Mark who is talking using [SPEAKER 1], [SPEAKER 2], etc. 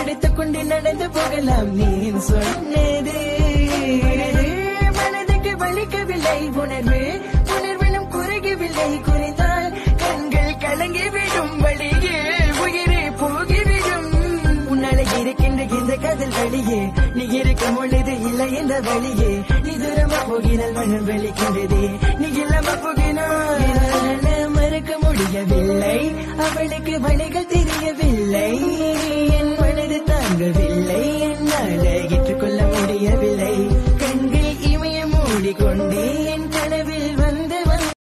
[SPEAKER 1] எடுத்துக் கொண்டு நடந்து போகலாம் நீ சொன்னது மனதுக்கு வலிக்கவில்லை உணர்வு உணர்வினும் குறையவில்லை குறைந்தால் கண்கள் கலங்கிவிடும் வழியே உயிரே போகிவிடும் உன்னால இருக்கின்ற இந்த காதல் வழியே நீ இருக்கும் பொழுது இல்லை இந்த வழியே நீ தூரமா போகினால் மனம் வலிக்கின்றதே நீ இல்லாம போகினால் என்னால மறக்க முடியவில்லை அவளுக்கு வழிகள் தெரியவில்லை